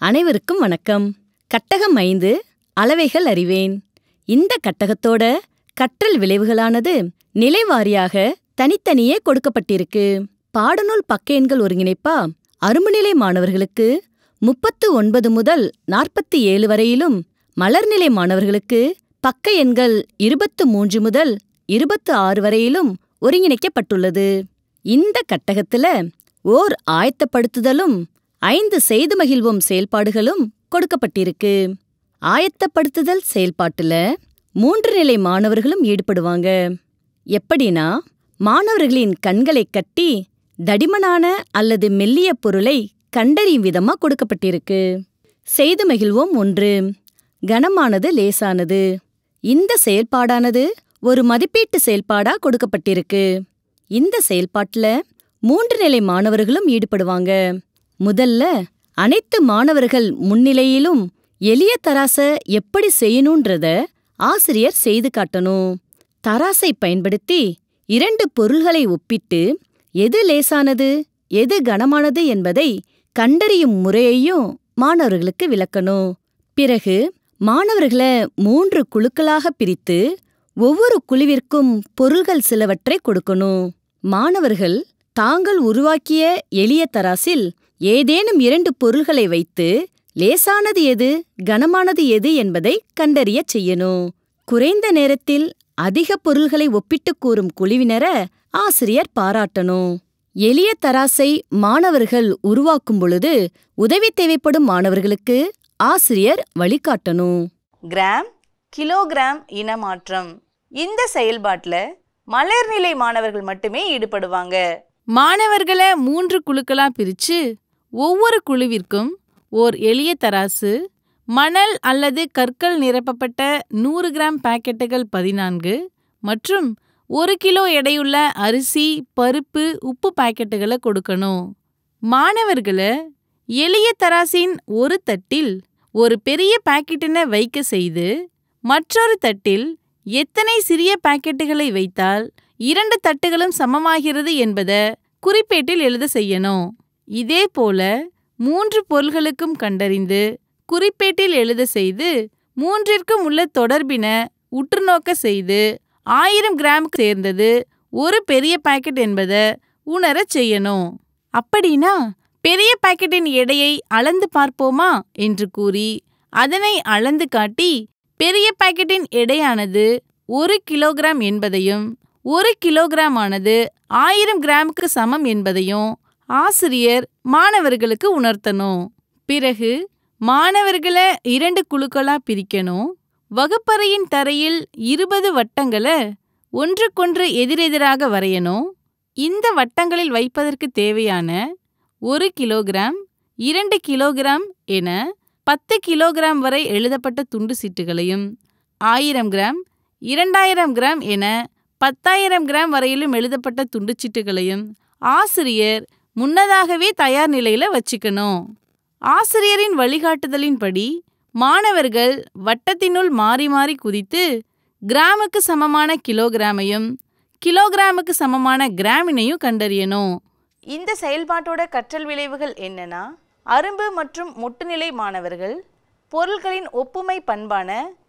அனைவருக்கும் வணக்கம் கட்டகம் ஐந்து அளவைகள் அறிவேன் இந்த கட்டகத்தோட கற்றல் விளைவுகளானது நிலைவாரியாக தனித்தனியே கொடுக்கப்பட்டிருக்கு பாடநூல் பக்க எண்கள் ஒருங்கிணைப்பா அரும்புநிலை மாணவர்களுக்கு முப்பத்து ஒன்பது முதல் நாற்பத்தி ஏழு வரையிலும் மலர்நிலை மாணவர்களுக்கு பக்க எண்கள் இருபத்து மூன்று முதல் இருபத்து ஆறு வரையிலும் ஒருங்கிணைக்கப்பட்டுள்ளது இந்த கட்டகத்துல ஓர் ஆயத்தப்படுத்துதலும் ஐந்து செய்து மகிழ்வும் செயல்பாடுகளும் கொடுக்கப்பட்டிருக்கு ஆயத்தப்படுத்துதல் செயல்பாட்டுல மூன்று நிலை மாணவர்களும் ஈடுபடுவாங்க எப்படின்னா மாணவர்களின் கண்களைக் கட்டி தடிமனான அல்லது மெல்லிய பொருளை கண்டறியும் விதமா கொடுக்கப்பட்டிருக்கு செய்து மகிழ்வோம் ஒன்று கனமானது லேசானது இந்த செயல்பாடானது ஒரு மதிப்பீட்டு செயல்பாடா கொடுக்கப்பட்டிருக்கு இந்த செயல்பாட்டுல மூன்று நிலை மாணவர்களும் ஈடுபடுவாங்க முதல்ல அனைத்து மாணவர்கள் முன்னிலையிலும் எளிய தராச எப்படி செய்யணுன்றத ஆசிரியர் செய்து காட்டணும் தராசை பயன்படுத்தி இரண்டு பொருள்களை ஒப்பிட்டு எது லேசானது எது கனமானது என்பதை கண்டறியும் முறையையும் மாணவர்களுக்கு விளக்கணும் பிறகு மாணவர்களை மூன்று குழுக்களாக பிரித்து ஒவ்வொரு குழுவிற்கும் பொருள்கள் சிலவற்றை கொடுக்கணும் மாணவர்கள் தாங்கள் உருவாக்கிய எளிய தராசில் ஏதேனும் இரண்டு பொருள்களை வைத்து லேசானது எது கனமானது எது என்பதை கண்டறியச் செய்யணும் குறைந்த நேரத்தில் அதிக பொருள்களை ஒப்பிட்டுக் கூறும் குழுவினர ஆசிரியர் பாராட்டணும் எளிய தராசை மாணவர்கள் உருவாக்கும் பொழுது உதவி தேவைப்படும் மாணவர்களுக்கு ஆசிரியர் வழிகாட்டணும் கிராம் கிலோகிராம் இனமாற்றம் இந்த செயல்பாட்டில் மலர்நிலை மாணவர்கள் மட்டுமே ஈடுபடுவாங்க மாணவர்களை மூன்று குழுக்களா பிரிச்சு ஒவ்வொரு குழுவிற்கும் ஓர் எளிய தராசு மணல் அல்லது கற்கள் நிரப்பப்பட்ட நூறு கிராம் பாக்கெட்டுகள் பதினான்கு மற்றும் ஒரு கிலோ எடையுள்ள அரிசி பருப்பு உப்பு பாக்கெட்டுகளை கொடுக்கணும் மாணவர்களை எளிய தராசின் ஒரு தட்டில் ஒரு பெரிய பாக்கெட்டினை வைக்க செய்து மற்றொரு தட்டில் எத்தனை சிறிய பாக்கெட்டுகளை வைத்தால் இரண்டு தட்டுகளும் சமமாகிறது என்பதை குறிப்பேட்டில் எழுத செய்யணும் இதே போல மூன்று பொருள்களுக்கும் கண்டறிந்து குறிப்பேட்டில் எழுத செய்து மூன்றிற்கும் உள்ள தொடர்பின உற்றுநோக்க செய்து ஆயிரம் கிராமுக்கு சேர்ந்தது ஒரு பெரிய பாக்கெட் என்பதை உணரச் செய்யணும் அப்படின்னா பெரிய பாக்கெட்டின் எடையை அளந்து பார்ப்போமா என்று கூறி அதனை அளந்து காட்டி பெரிய பாக்கெட்டின் எடையானது ஒரு கிலோகிராம் என்பதையும் ஒரு கிலோகிராம் ஆனது ஆயிரம் கிராமுக்கு சமம் என்பதையும் ஆசிரியர் மாணவர்களுக்கு உணர்த்தணும் பிறகு மாணவர்களை இரண்டு குழுக்களா பிரிக்கணும் வகுப்பறையின் தரையில் இருபது வட்டங்களை ஒன்றுக்கொன்று எதிரெதிராக வரையணும் இந்த வட்டங்களில் வைப்பதற்கு தேவையான ஒரு கிலோகிராம் இரண்டு கிலோகிராம் என பத்து கிலோகிராம் வரை எழுதப்பட்ட துண்டு சீட்டுகளையும் ஆயிரம் கிராம் இரண்டாயிரம் கிராம் என பத்தாயிரம் கிராம் வரையிலும் எழுதப்பட்ட துண்டுச்சீட்டுகளையும் ஆசிரியர் முன்னதாகவே தயார் நிலையில வச்சுக்கணும் ஆசிரியரின் வழிகாட்டுதலின்படி மாணவர்கள் வட்டத்தினுள் மாறி மாறி குதித்து கிராமுக்கு சமமான கிலோகிராமையும் கிலோகிராமுக்கு சமமான கிராமினையும் கண்டறியணும் இந்த செயல்பாட்டோட கற்றல் விளைவுகள் என்னன்னா அரும்பு மற்றும் மொட்டுநிலை மாணவர்கள் பொருட்களின் ஒப்புமை பண்பான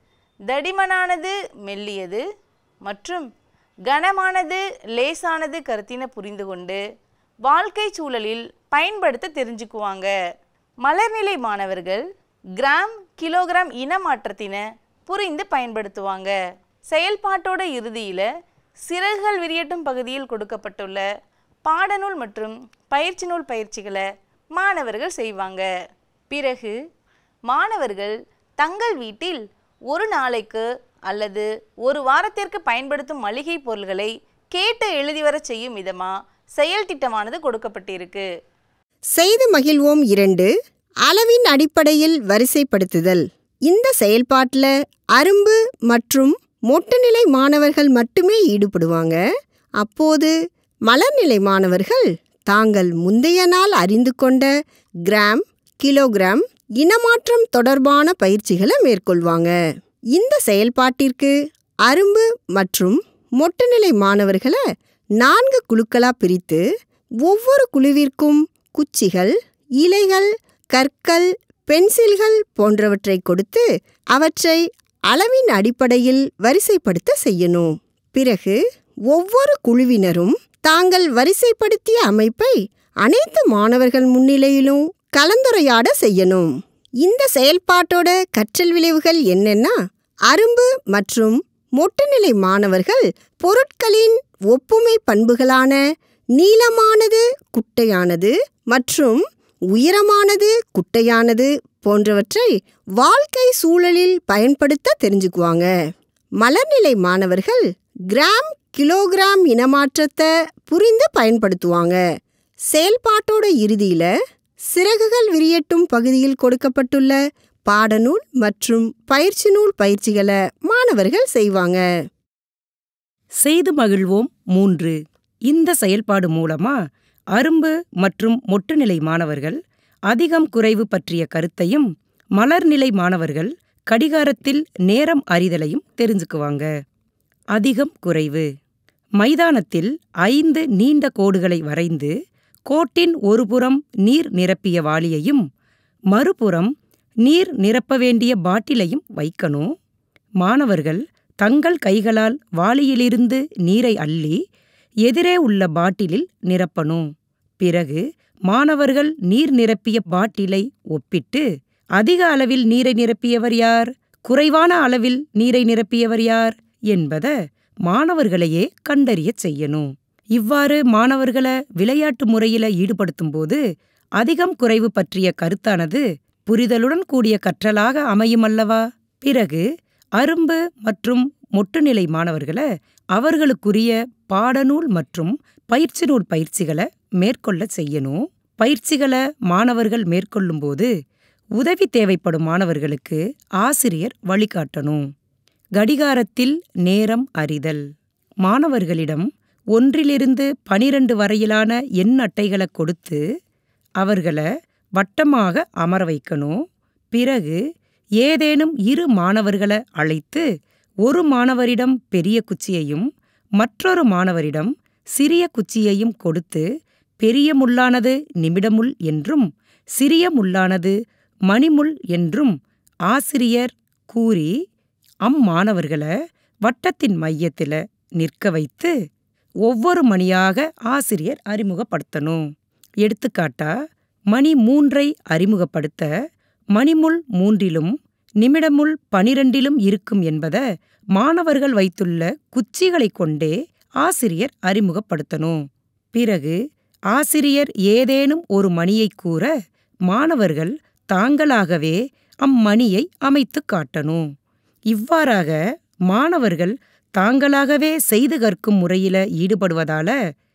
தடிமனானது மெல்லியது மற்றும் கனமானது லேசானது கருத்தின புரிந்து கொண்டு வாழ்க்கை சூழலில் பயன்படுத்த தெரிஞ்சுக்குவாங்க மலர்நிலை மாணவர்கள் கிராம் கிலோகிராம் இனமாற்றத்தின புரிந்து பயன்படுத்துவாங்க செயல்பாட்டோட இறுதியில் சிறகுகள் விரியட்டும் பகுதியில் கொடுக்கப்பட்டுள்ள பாடநூல் மற்றும் பயிற்சி நூல் பயிற்சிகளை மாணவர்கள் செய்வாங்க பிறகு மாணவர்கள் தங்கள் வீட்டில் ஒரு நாளைக்கு அல்லது ஒரு வாரத்திற்கு பயன்படுத்தும் மளிகை பொருள்களை கேட்டு எழுதி வரச் செய்யும் விதமா செயல் திட்டமானது கொடுக்கப்பட்டிருக்கு செய்து மகிழ்வோம் இரண்டு அளவின் அடிப்படையில் வரிசைப்படுத்துதல் இந்த செயல்பாட்டில் அரும்பு மற்றும் மொட்டுநிலை மாணவர்கள் மட்டுமே ஈடுபடுவாங்க அப்போது மலர்நிலை மாணவர்கள் தாங்கள் முந்தைய நாள் அறிந்து கொண்ட கிராம் கிலோகிராம் இனமாற்றம் தொடர்பான பயிற்சிகளை மேற்கொள்வாங்க இந்த செயல்பாட்டிற்கு அரும்பு மற்றும் மொட்டுநிலை மாணவர்களை நான்கு குழுக்களா பிரித்து ஒவ்வொரு குழுவிற்கும் குச்சிகள் இலைகள் கற்கள் பென்சில்கள் போன்றவற்றை கொடுத்து அவற்றை அளவின் அடிப்படையில் வரிசைப்படுத்த செய்யணும் பிறகு ஒவ்வொரு குழுவினரும் தாங்கள் வரிசைப்படுத்திய அமைப்பை அனைத்து மாணவர்கள் முன்னிலையிலும் கலந்துரையாட செய்யணும் இந்த செயல்பாட்டோட கற்றல் விளைவுகள் என்னன்னா அரும்பு மற்றும் மொட்டுநிலை மாணவர்கள் பொருட்களின் ஒப்புமை பண்புகளான நீளமானது குட்டையானது மற்றும் உயரமானது குட்டையானது போன்றவற்றை வாழ்க்கை சூழலில் பயன்படுத்த தெரிஞ்சுக்குவாங்க மலர்நிலை மாணவர்கள் கிராம் கிலோகிராம் இனமாற்றத்தை புரிந்து பயன்படுத்துவாங்க செயல்பாட்டோட இறுதியில சிறகுகள் விரியட்டும் பகுதியில் கொடுக்கப்பட்டுள்ள பாடநூல் மற்றும் பயிற்சி நூல் பயிற்சிகளை மாணவர்கள் செய்வாங்க செய்து மகிழ்வோம் மூன்று இந்த செயல்பாடு மூலமா அரும்பு மற்றும் மொட்டுநிலை மாணவர்கள் அதிகம் குறைவு பற்றிய கருத்தையும் மலர்நிலை மாணவர்கள் கடிகாரத்தில் நேரம் அறிதலையும் தெரிஞ்சுக்குவாங்க அதிகம் குறைவு மைதானத்தில் ஐந்து நீண்ட கோடுகளை வரைந்து கோட்டின் ஒருபுறம் நீர் நிரப்பிய வாளியையும் மறுபுறம் நீர் நிரப்ப வேண்டிய பாட்டிலையும் வைக்கணும் மாணவர்கள் தங்கள் கைகளால் வாளியிலிருந்து நீரை அள்ளி எதிரே உள்ள பாட்டிலில் நிரப்பணும் பிறகு மாணவர்கள் நீர் நிரப்பிய பாட்டிலை ஒப்பிட்டு அதிக அளவில் நீரை நிரப்பியவர் யார் குறைவான அளவில் நீரை நிரப்பியவர் யார் என்பத மாணவர்களையே கண்டறியச் செய்யணும் இவ்வாறு மாணவர்களை விளையாட்டு முறையில ஈடுபடுத்தும்போது அதிகம் குறைவு பற்றிய கருத்தானது புரிதலுடன் கூடிய கற்றலாக அமையுமல்லவா பிறகு அரும்பு மற்றும் மொட்டுநிலை மாணவர்களை அவர்களுக்குரிய பாடநூல் மற்றும் பயிற்சி நூல் பயிற்சிகளை மேற்கொள்ள செய்யணும் பயிற்சிகளை மாணவர்கள் மேற்கொள்ளும்போது உதவி தேவைப்படும் மாணவர்களுக்கு ஆசிரியர் வழிகாட்டணும் கடிகாரத்தில் நேரம் அறிதல் மாணவர்களிடம் ஒன்றிலிருந்து பனிரெண்டு வரையிலான எண் அட்டைகளை கொடுத்து அவர்களை வட்டமாக அமர வைக்கணும் பிறகு ஏதேனும் இரு மாணவர்களை அழைத்து ஒரு மாணவரிடம் பெரிய குச்சியையும் மற்றொரு மாணவரிடம் சிறிய குச்சியையும் கொடுத்து பெரிய முள்ளானது நிமிடமுள் என்றும் சிறிய முள்ளானது மணிமுள் என்றும் ஆசிரியர் கூறி அம்மாணவர்களை வட்டத்தின் மையத்தில் நிற்க வைத்து ஒவ்வொரு மணியாக ஆசிரியர் அறிமுகப்படுத்தணும் எடுத்துக்காட்டா மணி மூன்றை அறிமுகப்படுத்த மணிமுள் மூன்றிலும் நிமிடமுள் பனிரெண்டிலும் இருக்கும் என்பத மாணவர்கள் வைத்துள்ள குச்சிகளைக் கொண்டே ஆசிரியர் அறிமுகப்படுத்தணும் பிறகு ஆசிரியர் ஏதேனும் ஒரு மணியை கூற மாணவர்கள் தாங்களாகவே அம்மணியை அமைத்துக் காட்டணும் இவ்வாறாக மாணவர்கள் தாங்களாகவே செய்து கற்கும் முறையில ஈடுபடுவதால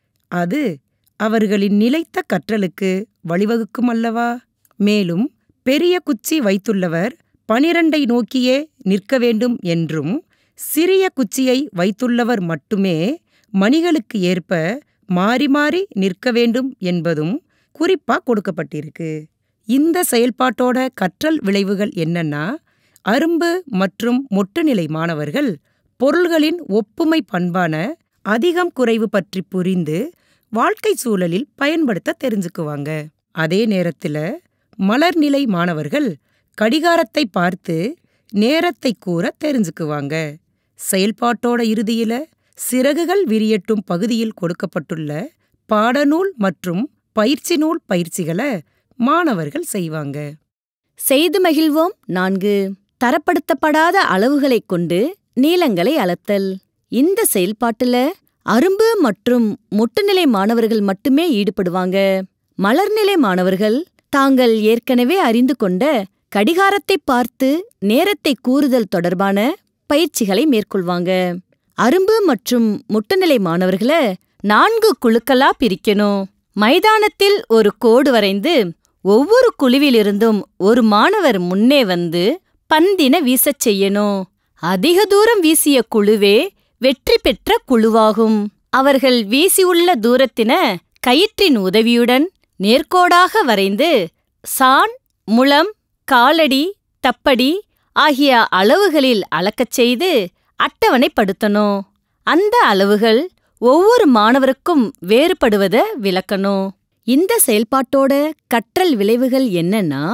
அது அவர்களின் நிலைத்த கற்றலுக்கு வழிவகுக்கும் அல்லவா மேலும் பெரிய குச்சி வைத்துள்ளவர் பனிரெண்டை நோக்கியே நிற்க வேண்டும் என்றும் சிறிய குச்சியை வைத்துள்ளவர் மட்டுமே மணிகளுக்கு ஏற்ப மாறி மாறி நிற்க வேண்டும் என்பதும் குறிப்பா கொடுக்கப்பட்டிருக்கு இந்த செயல்பாட்டோட கற்றல் விளைவுகள் என்னன்னா அரும்பு மற்றும் மொட்டுநிலை மாணவர்கள் பொருள்களின் ஒப்புமை பண்பான அதிகம் குறைவு பற்றி புரிந்து வாழ்க்கை சூழலில் பயன்படுத்த தெரிஞ்சுக்குவாங்க அதே நேரத்துல மலர்நிலை மாணவர்கள் கடிகாரத்தை பார்த்து நேரத்தை கூற தெரிஞ்சுக்குவாங்க செயல்பாட்டோட இறுதியில சிறகுகள் விரியட்டும் பகுதியில் கொடுக்கப்பட்டுள்ள பாடநூல் மற்றும் பயிற்சி நூல் பயிற்சிகளை மாணவர்கள் செய்வாங்க செய்து மகிழ்வோம் நான்கு தரப்படுத்தப்படாத அளவுகளைக் கொண்டு நீளங்களை அளத்தல் இந்த செயல்பாட்டுல அரும்பு மற்றும் மொட்டுநிலை மாணவர்கள் மட்டுமே ஈடுபடுவாங்க மலர்நிலை மாணவர்கள் தாங்கள் ஏற்கனவே அறிந்து கொண்ட கடிகாரத்தை பார்த்து நேரத்தை கூறுதல் தொடர்பான பயிற்சிகளை மேற்கொள்வாங்க அரும்பு மற்றும் முட்டுநிலை மாணவர்களை நான்கு குழுக்களா பிரிக்கணும் மைதானத்தில் ஒரு கோடு வரைந்து ஒவ்வொரு குழுவிலிருந்தும் ஒரு மாணவர் முன்னே வந்து பந்தின வீசச் செய்யணும் அதிக தூரம் வீசிய குழுவே வெற்றி பெற்ற குழுவாகும் அவர்கள் வீசியுள்ள தூரத்தின கயிற்றின் உதவியுடன் நேர்கோடாக வரைந்து சான் முழம் காலடி தப்படி ஆகிய அளவுகளில் அளக்கச் செய்து அட்டவணைப்படுத்தணும் அந்த அளவுகள் ஒவ்வொரு மாணவருக்கும் வேறுபடுவத விளக்கணும் இந்த செயல்பாட்டோட கற்றல் விளைவுகள் என்னன்னா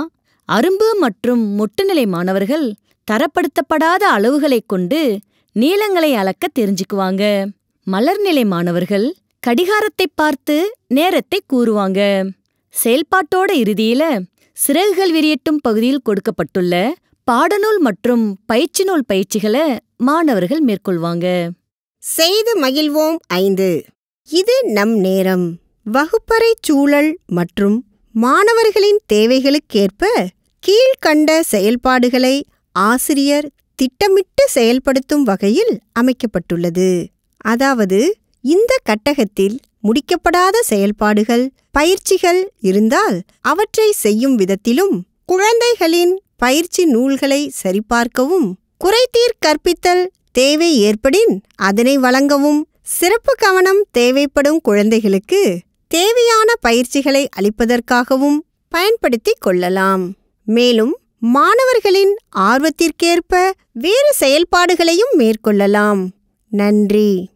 அரும்பு மற்றும் மொட்டுநிலை மாணவர்கள் தரப்படுத்தப்படாத அளவுகளைக் கொண்டு நீளங்களை அளக்க தெரிஞ்சுக்குவாங்க மலர்நிலை மாணவர்கள் கடிகாரத்தைப் பார்த்து நேரத்தை கூறுவாங்க செயல்பாட்டோட இறுதியில சிறகுகள் விரியட்டும் பகுதியில் கொடுக்கப்பட்டுள்ள பாடநூல் மற்றும் பயிற்சி நூல் பயிற்சிகளை மாணவர்கள் மேற்கொள்வாங்க செய்து மகிழ்வோம் ஐந்து இது நம் நேரம் வகுப்பறை சூழல் மற்றும் மாணவர்களின் தேவைகளுக்கேற்ப கீழ்க்கண்ட செயல்பாடுகளை ஆசிரியர் திட்டமிட்டு செயல்படுத்தும் வகையில் அமைக்கப்பட்டுள்ளது அதாவது இந்த கட்டகத்தில் முடிக்கப்படாத செயல்பாடுகள் பயிற்சிகள் இருந்தால் அவற்றை செய்யும் விதத்திலும் குழந்தைகளின் பயிற்சி நூல்களை சரிபார்க்கவும் குறைதீர் கற்பித்தல் தேவை ஏற்படின் அதனை வழங்கவும் சிறப்பு கவனம் தேவைப்படும் குழந்தைகளுக்கு தேவையான பயிற்சிகளை அளிப்பதற்காகவும் பயன்படுத்திக் கொள்ளலாம் மேலும் மாணவர்களின் ஆர்வத்திற்கேற்ப வேறு செயல்பாடுகளையும் மேற்கொள்ளலாம் நன்றி